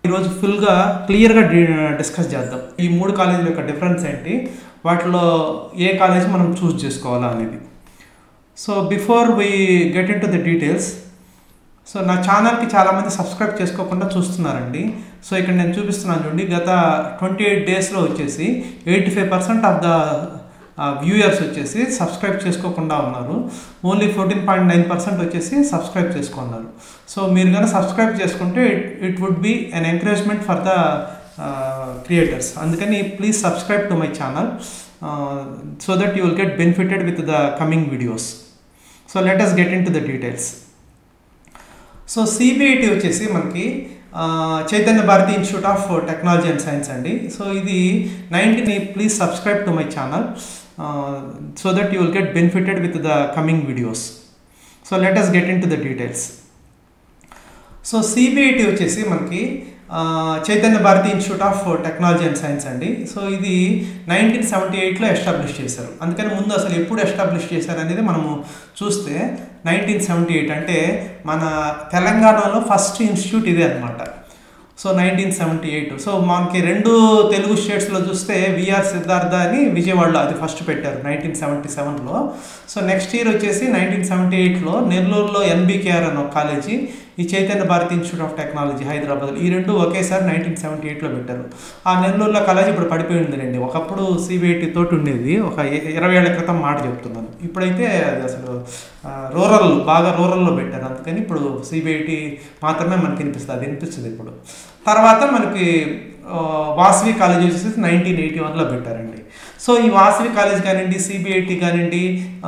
ఈరోజు ఫుల్గా క్లియర్గా డిస్కస్ చేద్దాం ఈ మూడు కాలేజీల యొక్క డిఫరెన్స్ ఏంటి వాటిలో ఏ కాలేజ్ మనం చూస్ చేసుకోవాలా అనేది so before we get in to the details so నా ఛానల్కి చాలామంది సబ్స్క్రైబ్ చేసుకోకుండా చూస్తున్నారండి సో ఇక్కడ నేను చూపిస్తున్నాను చూడండి గత ట్వంటీ ఎయిట్ డేస్లో వచ్చేసి eighty five percent of the viewers వచ్చేసి సబ్స్క్రైబ్ చేసుకోకుండా ఉన్నారు only fourteen point nine percent వచ్చేసి సబ్స్క్రైబ్ చేసుకున్నారు సో మీరు కనుక సబ్స్క్రైబ్ చేసుకుంటే it it would be an encouragement for the creators అందుకని please subscribe to my channel so that you will get benefited with the coming videos so let us get in to the details so CBIT వచ్చేసి మనకి Chaitanya Bharathi institute of technology and science అండి so ఇది nineteen please subscribe to my channel so that you will get benefited with the coming videos so let us get in to the details so CBIT వచ్చేసి మనకి Chaitanya Bharathi institute of technology and science అండి so ఇది nineteen seventy ఎయిట్లో establish చేశారు అందుకని ముందు అసలు ఎప్పుడు ఎస్టాబ్లిష్ చేశారు అనేది మనము చూస్తే నైన్టీన్ సెవెంటీ ఎయిట్ అంటే మన తెలంగాణలో ఫస్ట్ ఇన్స్టిట్యూట్ ఇదే అనమాట so nineteen seventy eight so మనకి రెండు తెలుగు స్టేట్స్లో చూస్తే విఆర్ సిద్ధార్థ అని విజయవాడలో అది ఫస్ట్ పెట్టారు నైన్టీన్ సెవెంటీ సెవెన్లో సో నెక్స్ట్ ఇయర్ వచ్చేసి నైన్టీన్ సెవెంటీ ఎయిట్లో నెల్లూరులో ఎన్బికేఆర్ అని ఒక కాలేజీ ఈ Chaitanya Bharathi institute of technology Hyderabad ఈ రెండు ఒకేసారి నైన్టీన్ సెవెంటీ ఎయిట్లో పెట్టారు ఆ నెల్లూరులో కాలేజ్ ఇప్పుడు పడిపోయింది రండి ఒకప్పుడు సిబిఐటి తోటి ఉండేది ఒక ఇరవై ఏళ్ల క్రితం మాట చెప్తున్నాను ఇప్పుడైతే అది అసలు రూరల్ బాగా రూరల్లో పెట్టారు అందుకని ఇప్పుడు సిబిఐటి మాత్రమే మనకి వినిపిస్తుంది అది వినిపిస్తుంది ఇప్పుడు తర్వాత మనకి వాసవి కాలేజ్ వచ్చేసి నైన్టీన్ ఎయిటీ వన్లో పెట్టారండి సో ఈ వాసవి కాలేజ్ కానివ్వండి సిబిఐటి కానివ్వండి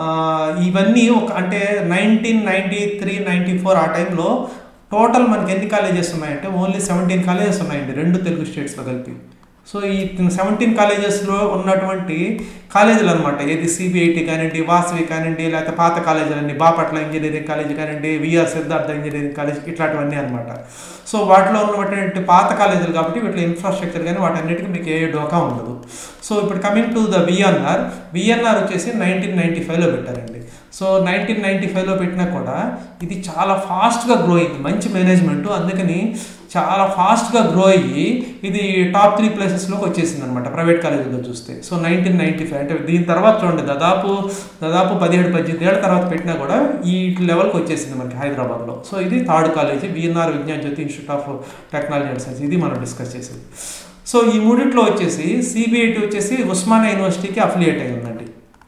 ఇవన్నీ ఒక అంటే nineteen ninety three ninety four ఆ టైంలో టోటల్ మనకి ఎన్ని కాలేజెస్ ఉన్నాయంటే ఓన్లీ సెవెంటీన్ కాలేజెస్ ఉన్నాయండి రెండు తెలుగు స్టేట్స్లో కలిపి సో ఈ సెవెంటీన్ కాలేజెస్లో ఉన్నటువంటి కాలేజీలు అనమాట ఏది సిబిఐటి కానివ్వండి వాసవి కానివ్వండి లేకపోతే పాత కాలేజీలన్నీ బాపట్ల ఇంజనీరింగ్ కాలేజ్ కానివ్వండి విఆర్ సిద్ధార్థ ఇంజనీరింగ్ కాలేజ్ ఇట్లాంటివన్నీ అనమాట సో వాటిలో ఉన్నటువంటి పాత కాలేజీలు కాబట్టి వీటిలో ఇన్ఫ్రాస్ట్రక్చర్ కానీ వాటన్నిటికీ మీకు ఏ డోకా ఉండదు సో ఇప్పుడు coming to the VNR VNR వచ్చేసి నైన్టీన్ నైంటీ ఫైవ్లో పెట్టారండి సో నైన్టీన్ నైంటీ ఫైవ్లో పెట్టినా కూడా ఇది చాలా ఫాస్ట్గా గ్రో అయింది మంచి మేనేజ్మెంట్ అందుకని చాలా ఫాస్ట్గా గ్రో అయ్యి ఇది టాప్ త్రీ ప్లేసెస్లోకి వచ్చేసింది అనమాట ప్రైవేట్ కాలేజీలో చూస్తే సో నైన్టీన్ నైంటీ ఫైవ్ అంటే దీని తర్వాత చూడండి దాదాపు దాదాపు పదిహేడు పద్దెనిమిది ఏళ్ళ తర్వాత పెట్టినా కూడా ఈ లెవెల్కి వచ్చేసింది మనకి హైదరాబాద్లో సో ఇది third college VNR Vignan Jyothi institute of technology and science ఇది మనం డిస్కస్ చేసేది సో ఈ మూడిట్లో వచ్చేసి సిబిఐటి వచ్చేసి ఉస్మానియా యూనివర్సిటీకి అఫిలియేట్ అయి ఉందండి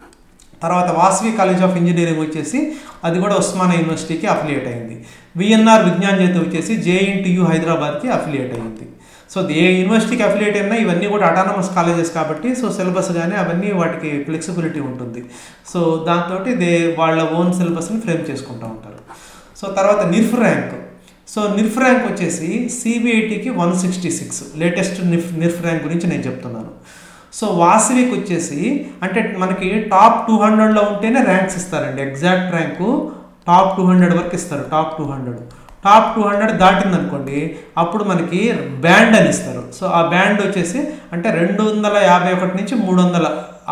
తర్వాత వాసవి కాలేజ్ ఆఫ్ ఇంజనీరింగ్ వచ్చేసి అది కూడా ఉస్మానియా యూనివర్సిటీకి అఫిలియేట్ అయింది విఎన్ఆర్ విజ్ఞాన్ జ్యోతి వచ్చేసి జేఎన్టీయు హైదరాబాద్కి అఫిలియేట్ అయింది సో ఏ యూనివర్సిటీకి అఫిలియేట్ అయినా ఇవన్నీ కూడా అటానమస్ కాలేజెస్ కాబట్టి సో సిలబస్ కానీ అవన్నీ వాటికి ఫ్లెక్సిబిలిటీ ఉంటుంది సో దాంతో దే వాళ్ళ ఓన్ సిలబస్ని ఫ్రేమ్ చేసుకుంటూ ఉంటారు సో తర్వాత NIRF rank so NIRF rank వచ్చేసి సిబిఐటికి one sixty six latest NIRF NIRF rank గురించి నేను చెప్తున్నాను సో వాసవికి వచ్చేసి అంటే మనకి టాప్ టూ హండ్రెడ్లో ఉంటేనే ర్యాంక్స్ ఇస్తారండి exact rank top two hundred వరకు ఇస్తారు top two hundred top two hundred దాటింది అనుకోండి అప్పుడు మనకి బ్యాండ్ అని ఇస్తారు సో ఆ బ్యాండ్ వచ్చేసి అంటే రెండు వందల యాభై ఒకటి నుంచి మూడు వందల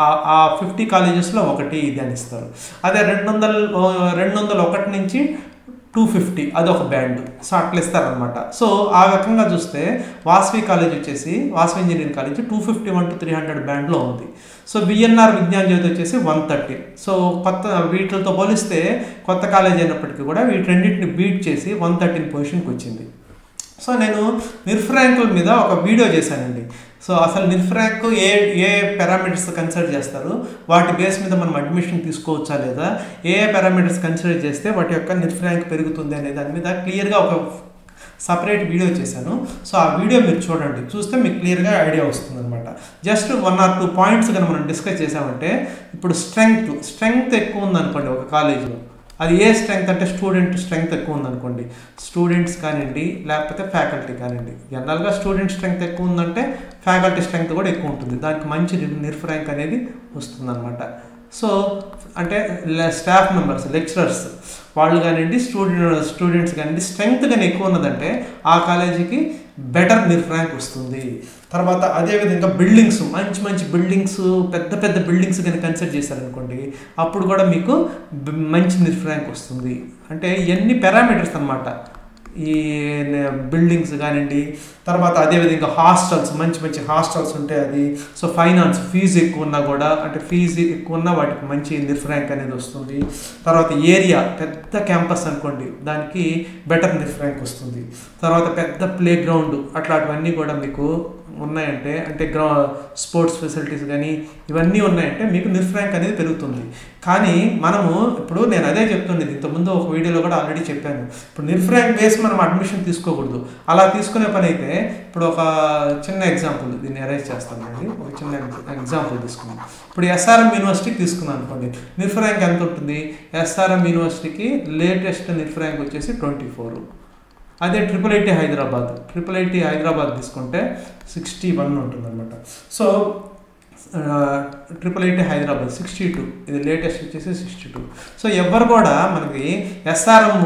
ఆ ఫిఫ్టీ కాలేజెస్లో ఒకటి ఇది అని ఇస్తారు అదే రెండు వందల రెండు వందల ఒకటి నుంచి టూ ఫిఫ్టీ అదొక బ్యాండ్ సో అట్లా ఇస్తారనమాట సో ఆ రకంగా చూస్తే వాసవి కాలేజ్ వచ్చేసి Vasavi engineering college two fifty one to three hundred బ్యాండ్లో ఉంది సో బిఎన్ఆర్ విజ్ఞాన్ జ్యోతి వచ్చేసి వన్ థర్టీ సో కొత్త వీటితో పోలిస్తే కొత్త కాలేజ్ అయినప్పటికీ కూడా వీటన్నిటిని బీట్ చేసి వన్ థర్టీన్ పొజిషన్కి వచ్చింది సో నేను నిర్ఫ్ ర్యాంకుల మీద ఒక వీడియో చేశానండి సో అసలు నిర్ఫ్ ర్యాంక్ ఏ ఏ పారామీటర్స్ కన్సిడర్ చేస్తారు వాటి బేస్ మీద మనం అడ్మిషన్ తీసుకోవచ్చా లేదా ఏ ఏ పారామీటర్స్ కన్సిడర్ చేస్తే వాటి యొక్క నిర్ఫ్ ర్యాంక్ పెరుగుతుంది అనే దాని మీద క్లియర్గా ఒక సపరేట్ వీడియో చేశాను సో ఆ వీడియో మీరు చూడండి చూస్తే మీకు క్లియర్గా ఐడియా వస్తుంది అనమాట just one or two points కనుక మనం డిస్కస్ చేసామంటే ఇప్పుడు స్ట్రెంగ్త్ స్ట్రెంగ్త్ ఎక్కువ ఉందనుకోండి ఒక కాలేజీలో అది ఏ స్ట్రెంగ్త్ అంటే స్టూడెంట్ స్ట్రెంగ్త్ ఎక్కువ ఉందనుకోండి స్టూడెంట్స్ కానివ్వండి లేకపోతే ఫ్యాకల్టీ కానివ్వండి జనరల్గా స్టూడెంట్ స్ట్రెంగ్త్ ఎక్కువ ఉందంటే ఫ్యాకల్టీ స్ట్రెంగ్త్ కూడా ఎక్కువ ఉంటుంది దానికి మంచి నిర్ఫ్ ర్యాంక్ అనేది వస్తుందన్నమాట సో అంటే స్టాఫ్ మెంబర్స్ లెక్చరర్స్ వాళ్ళు కానివ్వండి స్టూడెంట్ స్టూడెంట్స్ కానివ్వండి స్ట్రెంగ్త్ కానీ ఎక్కువ ఉన్నదంటే ఆ కాలేజీకి బెటర్ నిర్ఫ్ ర్యాంక్ వస్తుంది తర్వాత అదేవిధంగా బిల్డింగ్స్ మంచి మంచి బిల్డింగ్స్ పెద్ద పెద్ద బిల్డింగ్స్ కానీ కన్సిడర్ చేశారనుకోండి అప్పుడు కూడా మీకు బ- మంచి నిర్ఫ్ ర్యాంక్ వస్తుంది అంటే ఎన్ని పారామీటర్స్ అనమాట ఈ బిల్డింగ్స్ కానివ్వండి తర్వాత అదేవిధంగా హాస్టల్స్ మంచి మంచి హాస్టల్స్ ఉంటాయి అది సో ఫైనాన్స్ ఫీజు ఎక్కువ ఉన్నా కూడా అంటే ఫీజు ఎక్కువ ఉన్నా వాటికి మంచి నిఫ్ ర్యాంక్ అనేది వస్తుంది తర్వాత ఏరియా పెద్ద క్యాంపస్ అనుకోండి దానికి బెటర్ నిఫ్ ర్యాంక్ వస్తుంది తర్వాత పెద్ద ప్లే గ్రౌండ్ అట్లాంటివన్నీ కూడా మీకు ఉన్నాయంటే అంటే గ్రౌ స్పోర్ట్స్ ఫెసిలిటీస్ కానీ ఇవన్నీ ఉన్నాయంటే మీకు నిఫ్ ర్యాంక్ అనేది పెరుగుతుంది కానీ మనము ఇప్పుడు నేను అదే చెప్తుండేది ఇంతకుముందు ఒక వీడియోలో కూడా ఆల్రెడీ చెప్పాను ఇప్పుడు నిఫ్ ర్యాంక్ బేస్ మనం అడ్మిషన్ తీసుకోకూడదు అలా తీసుకునే పని అయితే ఇప్పుడు ఒక చిన్న ఎగ్జాంపుల్ దీన్ని అరేంజ్ చేస్తానండి ఒక చిన్న ఎగ్జాంపుల్ తీసుకున్నాం ఇప్పుడు ఎస్ఆర్ఎం యూనివర్సిటీకి తీసుకున్నాను అనుకోండి నిఫ్ ర్యాంక్ ఎంత ఉంటుంది ఎస్ఆర్ఎం యూనివర్సిటీకి లేటెస్ట్ నిఫ్ ర్యాంక్ వచ్చేసి ట్వంటీ ఫోర్ అదే triple IT Hyderabad triple IT Hyderabad తీసుకుంటే సిక్స్టీ వన్ ఉంటుందన్నమాట so triple IT Hyderabad sixty two ఇది లేటెస్ట్ వచ్చేసి సిక్స్టీ టూ సో ఎవరు కూడా మనకి ఎస్ఆర్ఎం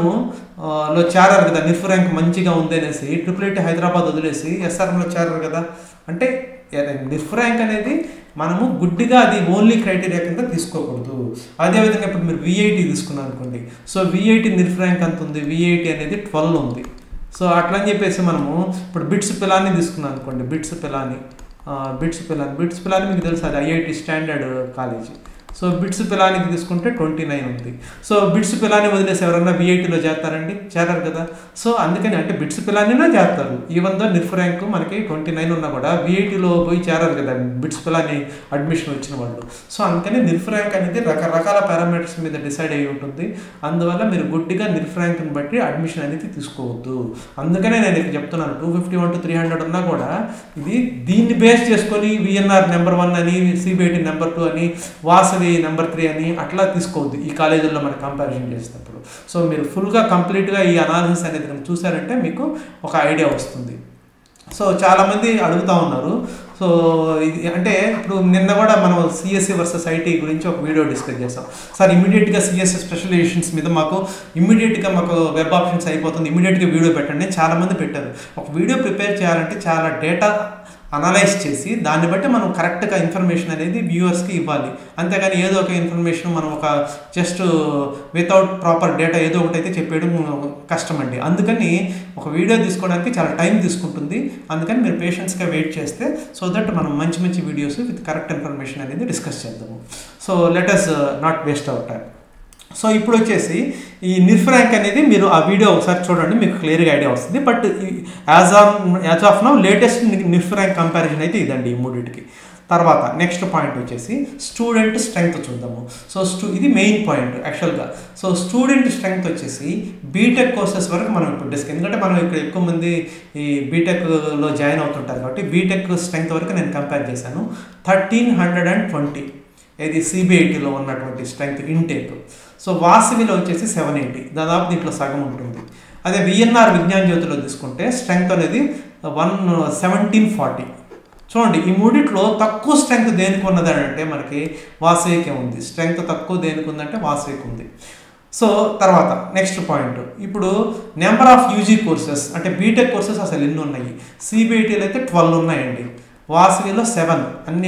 లో చేరారు కదా నిఫ్ ర్యాంక్ మంచిగా ఉంది అనేసి ట్రిపుల్ ఐటీ హైదరాబాద్ వదిలేసి ఎస్ఆర్ఎంలో చేరారు కదా అంటే నిఫ్ ర్యాంక్ అనేది మనము గుడ్డిగా అది ఓన్లీ క్రైటీరియా కింద తీసుకోకూడదు అదేవిధంగా ఇప్పుడు మీరు విఐటి తీసుకున్నారు అనుకోండి సో విఐటి నిఫ్ ర్యాంక్ ఎంత ఉంది విఐటి అనేది ట్వెల్వ్ ఉంది సో అట్లా అని చెప్పేసి మనము ఇప్పుడు బిట్స్ పిలాని తీసుకున్నాం అనుకోండి BITS Pilani BITS Pilani BITS Pilani మీకు తెలుసు అది IIT standard college so BITS పిలానికి తీసుకుంటే ట్వంటీ నైన్ ఉంది సో బిట్స్ పిలాని వదిలేసి ఎవరన్నా విఐటీలో చేస్తారండి చేరారు కదా సో అందుకని అంటే బిట్స్ పిలానినే చేస్తారు ఈవెన్ దో నిఫ్ ర్యాంక్ మనకి ట్వంటీ నైన్ ఉన్నా కూడా విఐటీలో పోయి చేరారు కదా బిట్స్ పిలాని అడ్మిషన్ వచ్చిన వాళ్ళు సో అందుకని నిఫ్ ర్యాంక్ అనేది రకరకాల పారామీటర్స్ మీద డిసైడ్ అయి ఉంటుంది అందువల్ల మీరు గుడ్డిగా నిఫ్ ర్యాంక్ని బట్టి అడ్మిషన్ అనేది తీసుకోవద్దు అందుకనే నేను ఇక్కడ చెప్తున్నాను two fifty one to three hundred ఉన్నా కూడా ఇది దీన్ని బేస్ చేసుకొని విఎన్ఆర్ నెంబర్ వన్ అని సిబిఐటి నెంబర్ టూ అని వాసవి నెంబర్ త్రీ అని అట్లా తీసుకోవద్దు ఈ కాలేజీల్లో మనం కంపారిజన్ చేసినప్పుడు సో మీరు ఫుల్గా కంప్లీట్గా ఈ అనాలిసిస్ అనేది కనుక చూసారంటే మీకు ఒక ఐడియా వస్తుంది సో చాలామంది అడుగుతూ ఉన్నారు సో ఇది అంటే ఇప్పుడు నిన్న కూడా మనం సిఎస్సి వర్సెస్ ఐటీ గురించి ఒక వీడియో డిస్కస్ చేస్తాం సార్ ఇమీడియట్గా సిఎస్సి స్పెషలైజేషన్స్ మీద మాకు ఇమీడియట్గా మాకు వెబ్ ఆప్షన్స్ అయిపోతుంది ఇమీడియట్గా వీడియో పెట్టండి చాలామంది పెట్టారు ఒక వీడియో ప్రిపేర్ చేయాలంటే చాలా డేటా అనలైజ్ చేసి దాన్ని బట్టి మనం కరెక్ట్గా ఇన్ఫర్మేషన్ అనేది వ్యూవర్స్కి ఇవ్వాలి అంతేగాని ఏదో ఒక ఇన్ఫర్మేషన్ మనం ఒక జస్ట్ వితౌట్ ప్రాపర్ డేటా ఏదో ఒకటి అయితే చెప్పేయడం కష్టం అండి అందుకని ఒక వీడియో తీసుకోవడానికి చాలా టైం తీసుకుంటుంది అందుకని మీరు పేషెన్స్గా వెయిట్ చేస్తే సో దట్ మనం మంచి మంచి వీడియోస్ విత్ కరెక్ట్ ఇన్ఫర్మేషన్ అనేది డిస్కస్ చేద్దాము so let us not waste our time so ఇప్పుడు వచ్చేసి ఈ నిఫ్ ర్యాంక్ అనేది మీరు ఆ వీడియో ఒకసారి చూడండి మీకు క్లియర్గా ఐడియా వస్తుంది but as of as of now latest NIRF rank comparison అయితే ఇదండి ఈ మూడింటికి తర్వాత నెక్స్ట్ పాయింట్ వచ్చేసి స్టూడెంట్ స్ట్రెంగ్త్ చూద్దాము సో స్టూ ఇది మెయిన్ పాయింట్ యాక్చువల్గా సో స్టూడెంట్ స్ట్రెంగ్త్ వచ్చేసి బీటెక్ కోర్సెస్ వరకు మనం ఇప్పుడు డిస్క్ ఎందుకంటే మనం ఇక్కడ ఎక్కువ మంది ఈ బీటెక్లో జాయిన్ అవుతుంటారు కాబట్టి బీటెక్ స్ట్రెంగ్త్ వరకు నేను కంపేర్ చేశాను థర్టీన్ హండ్రెడ్ అండ్ ట్వంటీ ఇది సిబిఐటిలో ఉన్నటువంటి స్ట్రెంగ్త్ ఇంటేక్ సో వాసవిలో వచ్చేసి సెవెన్ ఎయిటీ దాదాపు దీంట్లో సగం ఉంటుంది అదే విఎన్ఆర్ విజ్ఞాన జ్యోతిలో తీసుకుంటే స్ట్రెంగ్త్ అనేది వన్ సెవెంటీన్ ఫార్టీ చూడండి ఈ మూడిట్లో తక్కువ స్ట్రెంగ్త్ దేనికి ఉన్నది అంటే మనకి వాసవికే ఉంది స్ట్రెంగ్త్ తక్కువ దేనికి ఉందంటే వాసవికి ఉంది సో తర్వాత నెక్స్ట్ పాయింట్ ఇప్పుడు నెంబర్ ఆఫ్ యూజీ కోర్సెస్ అంటే బీటెక్ కోర్సెస్ అసలు ఎన్ని ఉన్నాయి సిబిఐటీలో అయితే ట్వెల్వ్ ఉన్నాయండి వాసవిలో సెవెన్ అన్ని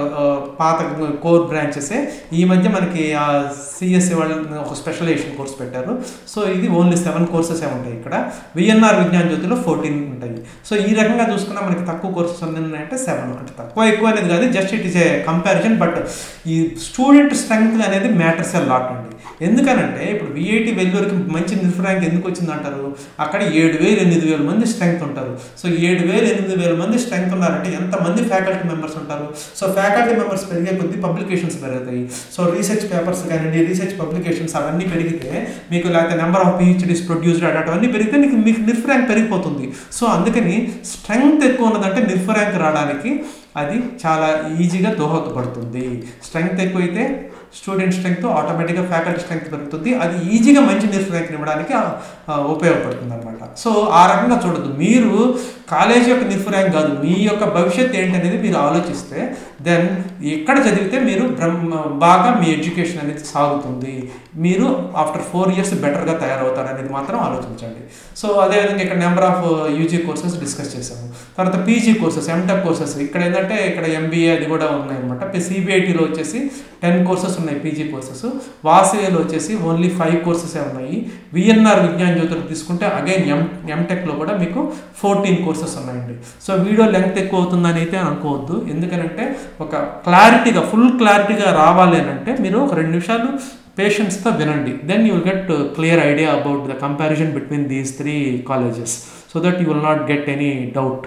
పాత కోర్ బ్రాంచెసే ఈ మధ్య మనకి సిఎస్సి వాళ్ళు ఒక స్పెషలైజేషన్ కోర్స్ పెట్టారు సో ఇది ఓన్లీ సెవెన్ కోర్సెస్ ఉంటాయి ఇక్కడ విఎన్ఆర్ విజ్ఞాన జ్యోతిలో ఫోర్టీన్ ఉంటాయి సో ఈ రకంగా చూసుకున్నా మనకి తక్కువ కోర్సెస్ ఎన్ని ఉన్నాయంటే సెవెన్ అంటే తక్కువ ఎక్కువ అనేది కాదు just it is a comparison but ఈ స్టూడెంట్ స్ట్రెంగ్త్ అనేది మ్యాటర్స్ ఎ లాట్ అండి ఎందుకనంటే ఇప్పుడు విఐటి వెల్లూరుకి మంచి నిఫ్ ర్యాంక్ ఎందుకు వచ్చిందంటారు అక్కడ ఏడు వేలు ఎనిమిది వేల మంది స్ట్రెంగ్త్ ఉంటారు సో ఏడు వేలు ఎనిమిది వేల మంది స్ట్రెంగ్త్ ఉన్నారంటే ఎంతమంది ఫ్యాకల్టీ మెంబర్స్ ఉంటారు సో ఫ్యాకల్టీ మెంబర్స్ పెరిగే కొద్దీ పబ్లికేషన్స్ పెరుగుతాయి సో రీసెర్చ్ పేపర్స్ కానీ రీసెర్చ్ పబ్లికేషన్స్ అవన్నీ పెరిగితే మీకు లేకపోతే నెంబర్ ఆఫ్ పిహెచ్డీస్ ప్రొడ్యూస్డ్ అటువంటివన్నీ పెరిగితే నీకు మీకు నిఫ్ ర్యాంక్ పెరిగిపోతుంది సో అందుకని స్ట్రెంగ్త్ ఎక్కువ ఉన్నదంటే నిఫ్ ర్యాంక్ రావడానికి అది చాలా ఈజీగా దోహదపడుతుంది స్ట్రెంగ్త్ ఎక్కువైతే స్టూడెంట్ స్ట్రెంగ్త్ ఆటోమేటిక్గా ఫ్యాకల్టీ స్ట్రెంగ్త్ పెరుగుతుంది అది ఈజీగా మంచి నిఫ్ ర్యాంక్ ఇవ్వడానికి ఉపయోగపడుతుంది అనమాట సో ఆ రకంగా చూడద్దు మీరు కాలేజ్ యొక్క నిఫ్ ర్యాంక్ కాదు మీ యొక్క భవిష్యత్ ఏంటనేది మీరు ఆలోచిస్తే దెన్ ఎక్కడ చదివితే మీరు బ్రహ్మ బాగా మీ ఎడ్యుకేషన్ అనేది సాగుతుంది మీరు ఆఫ్టర్ ఫోర్ ఇయర్స్ బెటర్గా తయారవుతారు అనేది మాత్రం ఆలోచించండి సో అదేవిధంగా ఇక్కడ number of UG courses discuss చేసాము తర్వాత పీజీ కోర్సెస్ ఎంటెక్ కోర్సెస్ ఇక్కడ ఏంటంటే ఇక్కడ ఎంబీఏ అది కూడా ఉన్నాయన్నమాట సిబిఐటీలో వచ్చేసి టెన్ కోర్సెస్ ఉన్నాయి పీజీ కోర్సెస్ వాసవిలో వచ్చేసి ఓన్లీ ఫైవ్ కోర్సెస్ ఉన్నాయి విఎన్ఆర్ విజ్ఞాన్ జ్యోతులు తీసుకుంటే అగైన్ ఎం ఎంటెక్లో కూడా మీకు ఫోర్టీన్ కోర్సెస్ ఉన్నాయండి సో వీడియో లెంగ్త్ ఎక్కువ అవుతుందని అయితే అనుకోవద్దు ఎందుకంటే ఒక క్లారిటీగా ఫుల్ క్లారిటీగా రావాలి అని అంటే మీరు ఒక రెండు నిమిషాలు పేషెన్స్తో వినండి then you will get clear idea about the comparison between these three colleges so that you will not get any doubt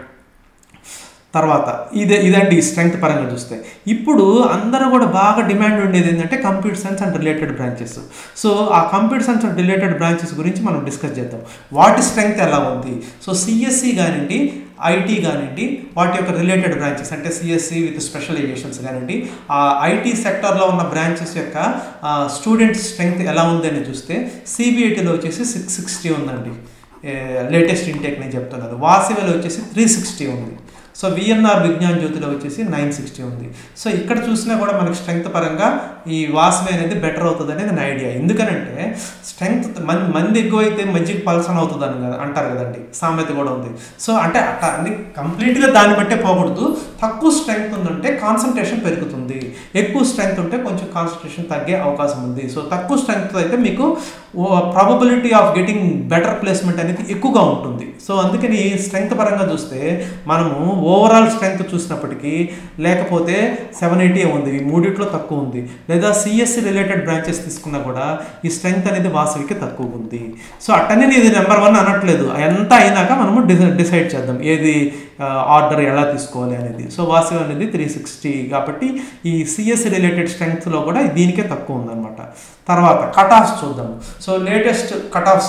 తర్వాత ఇదే ఇదండి స్ట్రెంగ్త్ పరంగా చూస్తే ఇప్పుడు అందరూ కూడా బాగా డిమాండ్ ఉండేది ఏంటంటే computer science and related branches so ఆ computer science and related branches గురించి మనం డిస్కస్ చేద్దాం వాటి స్ట్రెంగ్త్ ఎలా ఉంది సో సిఎస్సి కానివ్వండి ఐటీ కానివ్వండి వాటి యొక్క రిలేటెడ్ బ్రాంచెస్ అంటే సిఎస్సి విత్ స్పెషలైజేషన్స్ కానివ్వండి ఆ ఐటీ సెక్టర్లో ఉన్న బ్రాంచెస్ యొక్క స్టూడెంట్ స్ట్రెంగ్త్ ఎలా ఉంది అని చూస్తే సిబిఐటీలో వచ్చేసి సిక్స్ సిక్స్టీ ఉందండి లేటెస్ట్ ఇంటేక్ నేను చెప్తున్నాను వాసివలో వచ్చేసి త్రీ సిక్స్టీ ఉంది సో విఎన్ఆర్ విజ్ఞాన్ జ్యోతిలో వచ్చేసి నైన్ సిక్స్టీ ఉంది సో ఇక్కడ చూసినా కూడా మనకి స్ట్రెంగ్త్ పరంగా ఈ వాసవి అనేది బెటర్ అవుతుంది అనేది నా ఐడియా ఎందుకనంటే స్ట్రెంగ్త్ మంది మంది ఎక్కువ అయితే మజ్జిగ పల్సన్ అవుతుంది అని కదా అంటారు కదండి సామెత కూడా ఉంది సో అంటే అట్లా అన్ని కంప్లీట్గా దాన్ని బట్టే పోకూడదు తక్కువ స్ట్రెంగ్త్ ఉందంటే కాన్సన్ట్రేషన్ పెరుగుతుంది ఎక్కువ స్ట్రెంగ్త్ ఉంటే కొంచెం కాన్సన్ట్రేషన్ తగ్గే అవకాశం ఉంది సో తక్కువ స్ట్రెంగ్త్ అయితే మీకు probability of getting better placement అనేది ఎక్కువగా ఉంటుంది సో అందుకని స్ట్రెంగ్త్ పరంగా చూస్తే మనము ఓవరాల్ స్ట్రెంగ్త్ చూసినప్పటికీ లేకపోతే సెవెన్ ఎయిటీ ఉంది ఈ మూడిట్లో తక్కువ ఉంది లేదా సిఎస్సి రిలేటెడ్ బ్రాంచెస్ తీసుకున్నా కూడా ఈ స్ట్రెంగ్త్ అనేది వాసవికి తక్కువ ఉంది సో అట్టనే ఇది నెంబర్ వన్ అనట్లేదు ఎంత అయినాక మనము డిసైడ్ చేద్దాం ఏది ఆర్డర్ ఎలా తీసుకోవాలి అనేది సో వాసవి అనేది త్రీ సిక్స్టీ కాబట్టి ఈ సిఎస్సి రిలేటెడ్ స్ట్రెంగ్త్లో కూడా దీనికే తక్కువ ఉందన్నమాట తర్వాత కట్ ఆఫ్స్ చూద్దాం సో లేటెస్ట్ కట్ ఆఫ్స్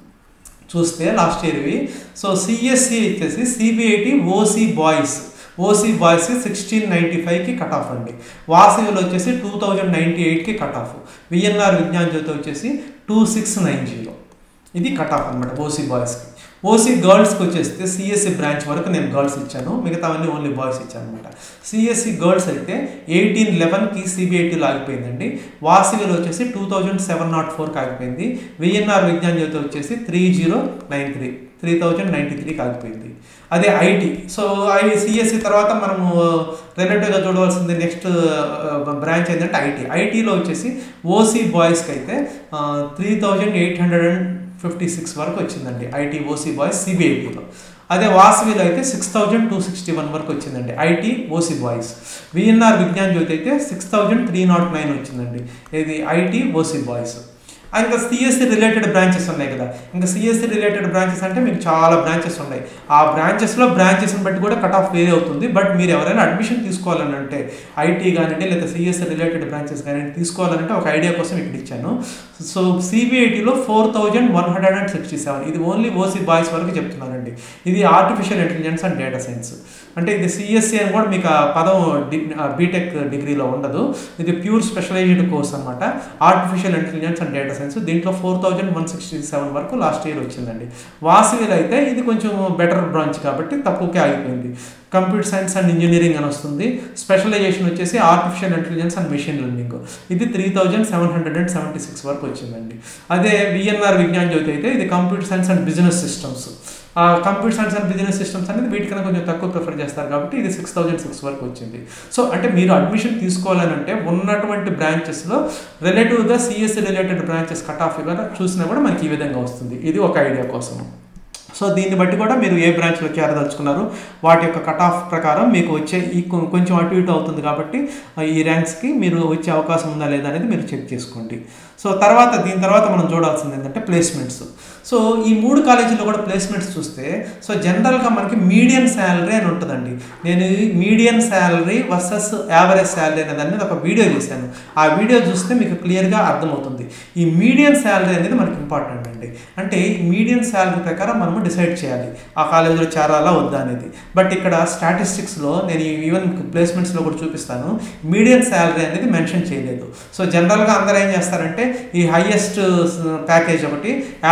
చూస్తే లాస్ట్ ఇయర్వి సో సిఎస్సి వచ్చేసి CBIT OC boys OC boys sixteen ninety ఫైవ్కి కట్ ఆఫ్ అండి వాసవిలో వచ్చేసి టూ థౌజండ్ నైంటీ ఎయిట్కి cut off VNR Vignan Jyothi వచ్చేసి టూ సిక్స్ నైన్ జీరో ఇది కట్ ఆఫ్ అనమాట ఓసీ బాయ్స్కి ఓసీ గర్ల్స్కి వచ్చేస్తే సిఎస్సి బ్రాంచ్ వరకు నేను గర్ల్స్ ఇచ్చాను మిగతావన్నీ ఓన్లీ బాయ్స్ ఇచ్చాను అనమాట సిఎస్సి గర్ల్స్ అయితే ఎయిటీన్ లెవెన్కి సిబిఐటీలో ఆగిపోయిందండి వాసవిలో వచ్చేసి టూ థౌజండ్ సెవెన్ నాట్ ఫోర్కి ఆగిపోయింది విఎన్ఆర్ విజ్ఞాన్ జ్యోతి వచ్చేసి three zero nine three three thousand ninety త్రీకి ఆగిపోయింది అదే ఐటీ సో ఐ సిఎస్సి తర్వాత మనము రిలేటివ్గా చూడవలసింది నెక్స్ట్ బ్రాంచ్ ఏంటంటే ఐటీ ఐటీలో వచ్చేసి ఓసీ బాయ్స్కి అయితే three thousand eight hundred and fifty six వరకు వచ్చిందండి ఐటీ ఓసీ బాయ్స్ సిబిఐటీలో అదే వాసవిలో అయితే six thousand two sixty one వరకు వచ్చిందండి IT OC boys VNR Vignan Jyothi అయితే six thousand three nought nine వచ్చిందండి ఇది ఐటీ ఓసీ బాయ్స్ ఇంకా సిఎస్సి రిలేటెడ్ బ్రాంచెస్ ఉన్నాయి కదా ఇంకా సిఎస్సి రిలేటెడ్ బ్రాంచెస్ అంటే మీకు చాలా బ్రాంచెస్ ఉన్నాయి ఆ బ్రాంచెస్లో బ్రాంచెస్ని బట్టి కూడా కట్ ఆఫ్ వేరే అవుతుంది బట్ మీరు ఎవరైనా అడ్మిషన్ తీసుకోవాలని అంటే ఐటీ కానివ్వండి లేదా సిఎస్సి రిలేటెడ్ బ్రాంచెస్ కానివ్వండి తీసుకోవాలంటే ఒక ఐడియా కోసం ఇక్కడ ఇచ్చాను సో సిబిఐటీలో four thousand one hundred and sixty seven ఇది ఓన్లీ ఓసీ బాయ్స్ వరకు చెప్తున్నానండి ఇది artificial intelligence and data science అంటే ఇది సిఎస్సి అని కూడా మీకు ఆ పదం బీటెక్ డిగ్రీలో ఉండదు ఇది ప్యూర్ స్పెషలైజ్డ్ కోర్స్ అనమాట artificial intelligence and data science దీంట్లో four thousand one sixty seven వరకు లాస్ట్ ఇయర్ వచ్చిందండి వాసవిలో అయితే ఇది కొంచెం బెటర్ బ్రాంచ్ కాబట్టి తక్కువకే ఆగిపోయింది కంప్యూటర్ సైన్స్ అండ్ ఇంజనీరింగ్ అని వస్తుంది స్పెషలైజేషన్ వచ్చేసి artificial intelligence and machine learning ఇది three thousand seven hundred and seventy six వరకు వచ్చిందండి అదే విఎన్ఆర్ విజ్ఞాన్ జ్యోతి అయితే ఇది computer science and business systems computer science and business systems అనేది వీటికన్నా కొంచెం తక్కువ ప్రిఫర్ చేస్తారు కాబట్టి ఇది సిక్స్ థౌజండ్ సిక్స్ వరకు వచ్చింది సో అంటే మీరు అడ్మిషన్ తీసుకోవాలని అంటే ఉన్నటువంటి బ్రాంచెస్లో రిలేటివ్గా CSE related branches cut off కదా చూసినా కూడా మనకి ఈ విధంగా వస్తుంది ఇది ఒక ఐడియా కోసం సో దీన్ని బట్టి కూడా మీరు ఏ బ్రాంచ్లో చేరదలుచుకున్నారు వాటి యొక్క కట్ ఆఫ్ ప్రకారం మీకు వచ్చే ఈ కొంచెం అటు ఇటు అవుతుంది కాబట్టి ఈ ర్యాంక్స్కి మీరు వచ్చే అవకాశం ఉందా లేదా అనేది మీరు చెక్ చేసుకోండి సో తర్వాత దీని తర్వాత మనం చూడాల్సింది ఏంటంటే ప్లేస్మెంట్స్ సో ఈ మూడు కాలేజీలో కూడా ప్లేస్మెంట్స్ చూస్తే సో జనరల్గా మనకి మీడియం శాలరీ అని ఉంటుందండి నేను medium salary versus average salary అనే దాని మీద ఒక వీడియో చేశాను ఆ వీడియో చూస్తే మీకు క్లియర్గా అర్థమవుతుంది ఈ మీడియం శాలరీ అనేది మనకి ఇంపార్టెంట్ అండి అంటే ఈ మీడియం శాలరీ ప్రకారం మనము డిసైడ్ చేయాలి ఆ కాలేజీలో చేరాలా వద్దా అనేది బట్ ఇక్కడ స్టాటిస్టిక్స్లో నేను ఈవెన్ ప్లేస్మెంట్స్లో కూడా చూపిస్తాను మీడియం శాలరీ అనేది మెన్షన్ చేయలేదు సో జనరల్గా అందరూ ఏం చేస్తారంటే ఈ హైయెస్ట్ ప్యాకేజ్ ఒకటి యావరేజ్ శాలరీ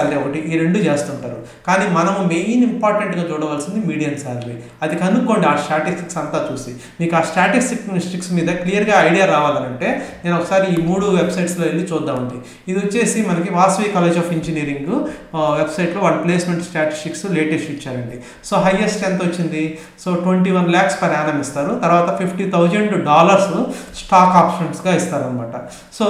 శాలరీ ఒకటి ఈ రెండు చేస్తుంటారు కానీ మనము మెయిన్ ఇంపార్టెంట్గా చూడవలసింది మీడియం శాలరీ అది కనుక్కోండి ఆ స్టాటిస్టిక్స్ అంతా చూసి మీకు ఆ స్టాటిస్టిక్స్ మీద క్లియర్గా ఐడియా రావాలంటే నేను ఒకసారి ఈ మూడు వెబ్సైట్స్లో వెళ్ళి చూద్దామండి ఇది వచ్చేసి మనకి వాసవి కాలేజ్ ఆఫ్ ఇంజనీరింగ్ వెబ్సైట్లో వాళ్ళ ప్లేస్మెంట్ స్టాటిస్టిక్స్ లేటెస్ట్ ఇచ్చారండి సో హైయెస్ట్ ఎంత వచ్చింది so twenty one lakhs per annum ఇస్తారు తర్వాత ఫిఫ్టీ థౌజండ్ డాలర్స్ స్టాక్ ఆప్షన్స్గా ఇస్తారనమాట సో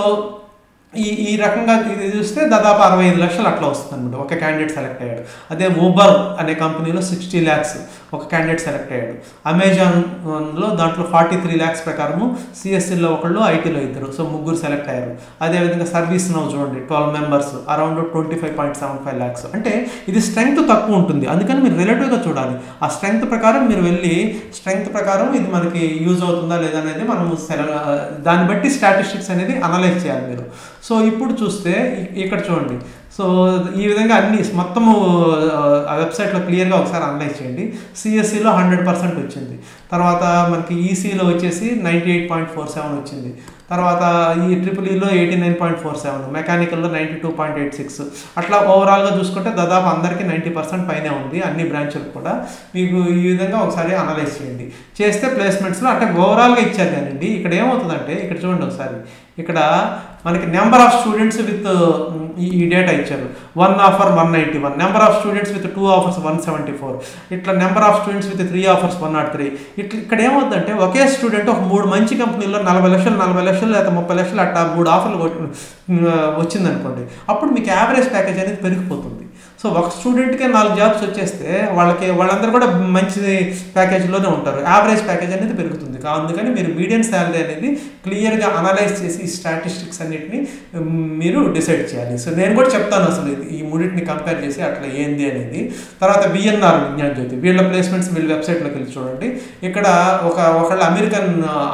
ఈ ఈ రకంగా ఇది చూస్తే దాదాపు అరవై ఐదు లక్షలు అట్లా వస్తుంది అనమాట ఒక క్యాండిడేట్ సెలెక్ట్ అయ్యాడు అదే ఊబర్ అనే కంపెనీలో సిక్స్టీ ల్యాక్స్ ఒక క్యాండిడేట్ సెలెక్ట్ అయ్యాడు అమెజాన్లో దాంట్లో ఫార్టీ త్రీ ల్యాక్స్ ప్రకారము సిఎస్సిలో ఒకళ్ళు ఐటీలో ఇద్దరు సో ముగ్గురు సెలెక్ట్ అయ్యారు అదేవిధంగా సర్వీస్ నౌ చూడండి twelve members around twenty five point seven five lakhs అంటే ఇది స్ట్రెంగ్త్ తక్కువ ఉంటుంది అందుకని మీరు రిలేటివ్గా చూడాలి ఆ స్ట్రెంగ్త్ ప్రకారం మీరు వెళ్ళి స్ట్రెంగ్త్ ప్రకారం ఇది మనకి యూజ్ అవుతుందా లేదా అనేది మనం దాన్ని బట్టి స్టాటిస్టిక్స్ అనేది అనలైజ్ చేయాలి మీరు సో ఇప్పుడు చూస్తే ఇక్కడ చూడండి సో ఈ విధంగా అన్ని మొత్తము ఆ వెబ్సైట్లో క్లియర్గా ఒకసారి అనలైజ్ చేయండి సిఎస్సిలో హండ్రెడ్ పర్సెంట్ వచ్చింది తర్వాత మనకి ఈసీలో వచ్చేసి ninety eight point four seven వచ్చింది తర్వాత ఈ ట్రిపుల్ ఈలో eighty nine point four seven మెకానికల్లో ninety two point eight six అట్లా ఓవరాల్గా చూసుకుంటే దాదాపు అందరికీ నైంటీ పర్సెంట్ పైనే ఉంది అన్ని బ్రాంచ్లకు కూడా మీకు ఈ విధంగా ఒకసారి అనలైజ్ చేయండి చేస్తే ప్లేస్మెంట్స్లో అంటే ఓవరాల్గా ఇచ్చారు కానివ్వండి ఇక్కడ ఏమవుతుందంటే ఇక్కడ చూడండి ఒకసారి ఇక్కడ మనకి నెంబర్ ఆఫ్ స్టూడెంట్స్ విత్ ఈ డేటా ఇచ్చారు one offer one ninety one number of students with two offers one seventy four ఇట్లా number of students with three offers one nought three ఇట్లా ఇక్కడ ఏమవుతుందంటే ఒకే స్టూడెంట్ ఒక మూడు మంచి కంపెనీల్లో నలభై లక్షలు నలభై లక్షలు లేదా ముప్పై లక్షలు అట్లా మూడు ఆఫర్లు వచ్చిందనుకోండి అప్పుడు మీకు యావరేజ్ ప్యాకేజ్ అనేది పెరిగిపోతుంది సో ఒక స్టూడెంట్కే నాలుగు జాబ్స్ వచ్చేస్తే వాళ్ళకి వాళ్ళందరూ కూడా మంచి ప్యాకేజ్లోనే ఉంటారు యావరేజ్ ప్యాకేజ్ అనేది పెరుగుతుంది అందుకని మీరు మీడియం శాలరీ అనేది క్లియర్గా అనలైజ్ చేసి ఈ స్టాటిస్టిక్స్ అన్నిటిని మీరు డిసైడ్ చేయాలి సో నేను కూడా చెప్తాను అసలు ఇది ఈ మూడింటిని కంపేర్ చేసి అట్లా ఏంది అనేది తర్వాత విఎన్ఆర్ విజ్ఞాన్ జ్యోతి వీళ్ళ ప్లేస్మెంట్స్ వీళ్ళ వెబ్సైట్లోకి వెళ్ళి చూడండి ఇక్కడ ఒక ఒకళ్ళ అమెరికన్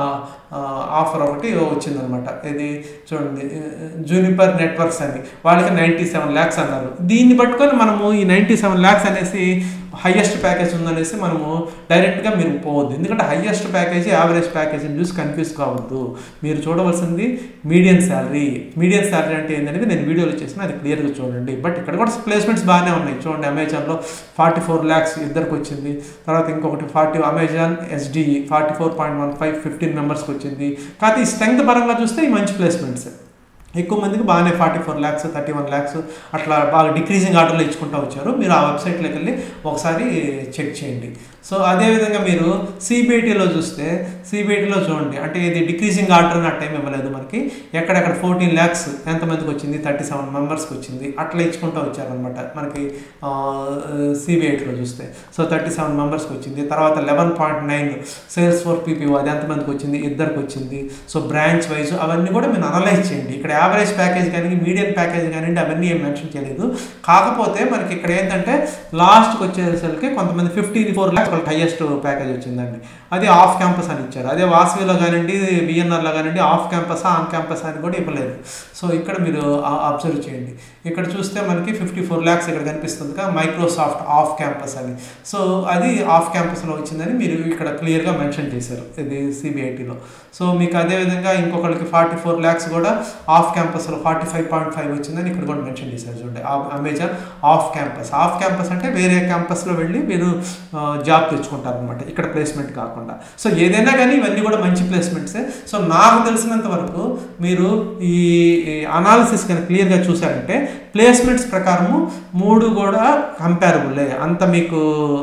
ఆఫర్ ఒకటి వచ్చిందనమాట ఇది చూడండి జూనిపర్ నెట్వర్క్స్ అని వాళ్ళకి నైంటీ సెవెన్ ల్యాక్స్ అన్నారు దీన్ని పట్టుకొని మనము ఈ నైంటీ సెవెన్ ల్యాక్స్ అనేసి హయ్యెస్ట్ ప్యాకేజ్ ఉందనేసి మనము డైరెక్ట్గా మీరు పోవద్దు ఎందుకంటే హయ్యెస్ట్ ప్యాకేజ్ యావరేజ్ ప్యాకేజీని చూసి కన్ఫ్యూజ్ కావద్దు మీరు చూడవలసింది మీడియం శాలరీ మీడియం శాలరీ అంటే ఏంటనేది నేను వీడియోలో చేసిన అది క్లియర్గా చూడండి బట్ ఇక్కడ కూడా ప్లేస్మెంట్స్ బాగానే ఉన్నాయి చూడండి అమెజాన్లో ఫార్టీ ఫోర్ ల్యాక్స్ ఇద్దరికి వచ్చింది తర్వాత ఇంకొకటి forty Amazon SDE forty four point one five fifteen మెంబర్స్కి వచ్చింది కాకపోతే ఈ స్ట్రెంగ్త్ పరంగా చూస్తే ఈ మంచి ప్లేస్మెంట్స్ ఎక్కువ మందికి బాగానే forty four lakhs thirty one lakhs అట్లా బాగా డిక్రీజింగ్ ఆర్డర్లో ఇచ్చుకుంటూ వచ్చారు మీరు ఆ వెబ్సైట్లోకి వెళ్ళి ఒకసారి చెక్ చేయండి సో అదేవిధంగా మీరు సిబిఐటీలో చూస్తే సిబిఐటీలో చూడండి అంటే ఇది డిక్రీజింగ్ ఆర్డర్ ఆ టైం ఇవ్వలేదు మనకి ఎక్కడెక్కడ ఫోర్టీన్ ల్యాక్స్ ఎంతమందికి వచ్చింది థర్టీ సెవెన్ మెంబర్స్కి వచ్చింది అట్లా ఇచ్చుకుంటూ వచ్చారనమాట మనకి సిబిఐటీలో చూస్తే సో థర్టీ సెవెన్ మెంబర్స్కి వచ్చింది తర్వాత eleven point nine sales four PPO అది ఎంతమందికి వచ్చింది ఇద్దరికి వచ్చింది సో బ్రాంచ్ వైజ్ అవన్నీ కూడా మీరు అనలైజ్ చేయండి ఇక్కడ యావరేజ్ ప్యాకేజ్ కానీ మీడియం ప్యాకేజ్ కానివ్వండి అవన్నీ ఏం మెన్షన్ చేయలేదు కాకపోతే మనకి ఇక్కడ ఏంటంటే లాస్ట్కి వచ్చేసరికి కొంతమంది ఫిఫ్టీ ఫోర్ ల్యాక్స్ వాళ్ళకి హైయెస్ట్ ప్యాకేజ్ వచ్చిందండి అది ఆఫ్ క్యాంపస్ అని ఇచ్చారు అదే వాసవిలో కానివ్వండి విఎన్ఆర్లో కానివ్వండి ఆఫ్ క్యాంపస్ ఆన్ క్యాంపస్ అని కూడా ఇవ్వలేదు సో ఇక్కడ మీరు అబ్జర్వ్ చేయండి ఇక్కడ చూస్తే మనకి ఫిఫ్టీ ఫోర్ ల్యాక్స్ ఇక్కడ కనిపిస్తుంది కదా మైక్రోసాఫ్ట్ ఆఫ్ క్యాంపస్ అని సో అది ఆఫ్ క్యాంపస్లో వచ్చిందని మీరు ఇక్కడ క్లియర్గా మెన్షన్ చేశారు ఇది సిబిఐటీలో సో మీకు అదేవిధంగా ఇంకొకరికి ఫార్టీ ఫోర్ ల్యాక్స్ కూడా ఆఫ్ క్యాంపస్లో ఫార్టీ ఫైవ్ పాయింట్ ఫైవ్ వచ్చిందని ఇక్కడ కూడా మెన్షన్ చేశారు చూడండి Amazon off campus off campus అంటే వేరే క్యాంపస్లో వెళ్ళి మీరు జాబ్ తెచ్చుకుంటారు అనమాట ఇక్కడ ప్లేస్మెంట్ కాకుండా సో ఏదైనా కానీ ఇవన్నీ కూడా మంచి ప్లేస్మెంట్సే సో నాకు తెలిసినంత వరకు మీరు ఈ అనాలిసిస్ కానీ క్లియర్గా చూసారంటే ప్లేస్మెంట్స్ ప్రకారము మూడు కూడా కంపారబుల్ అంత మీకు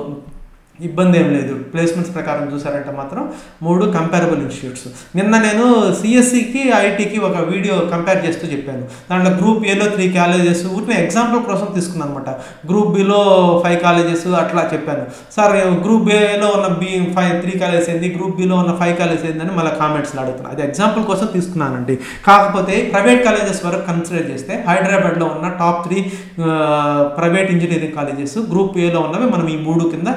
ఇబ్బంది ఏం లేదు ప్లేస్మెంట్స్ ప్రకారం చూసారంటే మాత్రం మూడు కంపారబుల్ ఇన్స్టిట్యూట్స్ నిన్న నేను సిఎస్సికి ఐటీకి ఒక వీడియో కంపేర్ చేస్తూ చెప్పాను దాంట్లో గ్రూప్ ఏలో త్రీ కాలేజెస్ ఊరిని ఎగ్జాంపుల్ కోసం తీసుకున్నాను అనమాట గ్రూప్ బిలో ఫైవ్ కాలేజెస్ అట్లా చెప్పాను సార్ గ్రూప్ ఏలో ఉన్న బి ఫైవ్ త్రీ కాలేజెస్ ఏంది గ్రూప్ బిలో ఉన్న ఫైవ్ కాలేజెస్ ఏందని మళ్ళీ కామెంట్స్లో అడుగుతున్నాను అది ఎగ్జాంపుల్ కోసం తీసుకున్నానండి కాకపోతే ప్రైవేట్ కాలేజెస్ వరకు కన్సిడర్ చేస్తే హైదరాబాద్లో ఉన్న top three private engineering colleges group ఏలో ఉన్నవి మనం ఈ మూడు కింద కన్సిడర్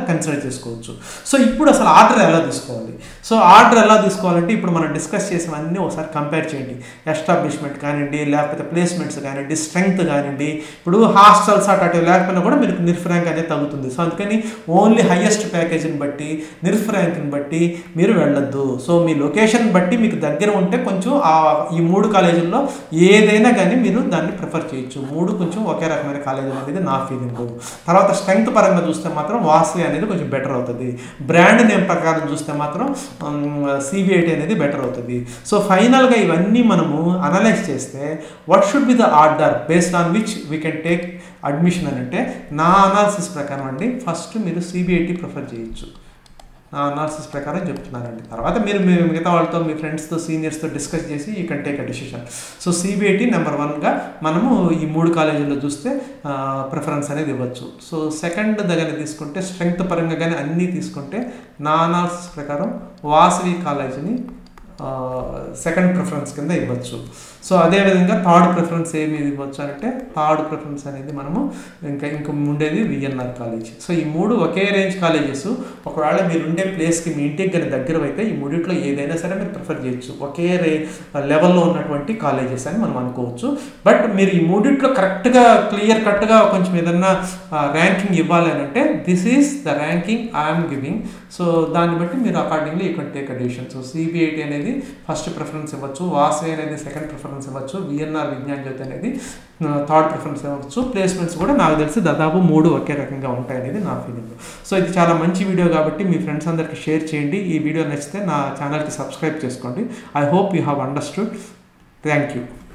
చేసుకోవచ్చు సో ఇప్పుడు అసలు ఆర్డర్ ఎలా తీసుకోవాలి సో ఆర్డర్ ఎలా తీసుకోవాలంటే ఇప్పుడు మనం డిస్కస్ చేసినవన్నీ ఒకసారి కంపేర్ చేయండి ఎస్టాబ్లిష్మెంట్ కానివ్వండి లేకపోతే ప్లేస్మెంట్స్ కానివ్వండి స్ట్రెంగ్త్ కానివ్వండి ఇప్పుడు హాస్టల్స్ అటు అటు లేకపోయినా కూడా మీకు నిర్ఫ్ ర్యాంక్ అనేది తగ్గుతుంది సో అందుకని ఓన్లీ హయ్యెస్ట్ ప్యాకేజీని బట్టి నిర్ఫ్ ర్యాంక్ని బట్టి మీరు వెళ్ళొద్దు సో మీ లొకేషన్ బట్టి మీకు దగ్గర ఉంటే కొంచెం ఆ ఈ మూడు కాలేజీల్లో ఏదైనా కానీ మీరు దాన్ని ప్రిఫర్ చేయొచ్చు మూడు కొంచెం ఒకే రకమైన కాలేజీలు అనేది నా ఫీలింగ్ తర్వాత స్ట్రెంగ్త్ పరంగా చూస్తే మాత్రం వాసవి అనేది కొంచెం బెటర్ అవుతుంది బ్రాండ్ నేమ్ ప్రకారం చూస్తే మాత్రం సిబిఐటి అనేది బెటర్ అవుతుంది సో ఫైనల్గా ఇవన్నీ మనము అనలైజ్ చేస్తే what should be the order based on which we can take admission అని అంటే నా అనాలిసిస్ ప్రకారం అండి ఫస్ట్ మీరు సిబిఐటి ప్రిఫర్ చేయొచ్చు నా అనాలిసిస్ ప్రకారం చెప్తున్నానండి తర్వాత మీరు మీ మిగతా వాళ్ళతో మీ ఫ్రెండ్స్తో సీనియర్స్తో డిస్కస్ చేసి ఈ can take a decision so CBIT number వన్గా మనము ఈ మూడు కాలేజీల్లో చూస్తే ప్రిఫరెన్స్ అనేది ఇవ్వచ్చు సో సెకండ్ దగ్గర తీసుకుంటే స్ట్రెంగ్త్ పరంగా కానీ అన్నీ తీసుకుంటే నా అనాలిసిస్ ప్రకారం వాసవి కాలేజీని సెకండ్ ప్రిఫరెన్స్ కింద ఇవ్వచ్చు సో అదేవిధంగా థర్డ్ ప్రిఫరెన్స్ ఏమి ఇవ్వచ్చు అంటే థర్డ్ ప్రిఫరెన్స్ అనేది మనము ఇంకా ఇంకా ఉండేది విఎన్ఆర్ కాలేజ్ సో ఈ మూడు ఒకే రేంజ్ కాలేజెస్ ఒకవేళ మీరు ఉండే ప్లేస్కి మీ ఇంటికి కానీ దగ్గర అయితే ఈ మూడిట్లో ఏదైనా సరే మీరు ప్రిఫర్ చేయొచ్చు ఒకే రే లెవెల్లో ఉన్నటువంటి కాలేజెస్ అని మనం అనుకోవచ్చు బట్ మీరు ఈ మూడిట్లో కరెక్ట్గా క్లియర్ కట్గా కొంచెం ఏదన్నా ర్యాంకింగ్ ఇవ్వాలి అని అంటే this is the ranking I'm giving so దాన్ని బట్టి మీరు accordingly you can take a decision so CBIT అనేది ఫస్ట్ ప్రిఫరెన్స్ ఇవ్వచ్చు వాసవి అనేది సెకండ్ ప్రిఫరెన్స్ ఇవ్వచ్చు విఎన్ఆర్ విజ్ఞాన్ జ్యోతి అనేది థర్డ్ ప్రిఫరెన్స్ ఇవ్వచ్చు ప్లేస్మెంట్స్ కూడా నాకు తెలిసి దాదాపు మూడు ఒకే రకంగా ఉంటాయి అనేది నా ఫీలింగ్ సో ఇది చాలా మంచి వీడియో కాబట్టి మీ ఫ్రెండ్స్ అందరికి షేర్ చేయండి ఈ వీడియో నచ్చితే నా ఛానల్కి సబ్స్క్రైబ్ చేసుకోండి I hope you have understood thank you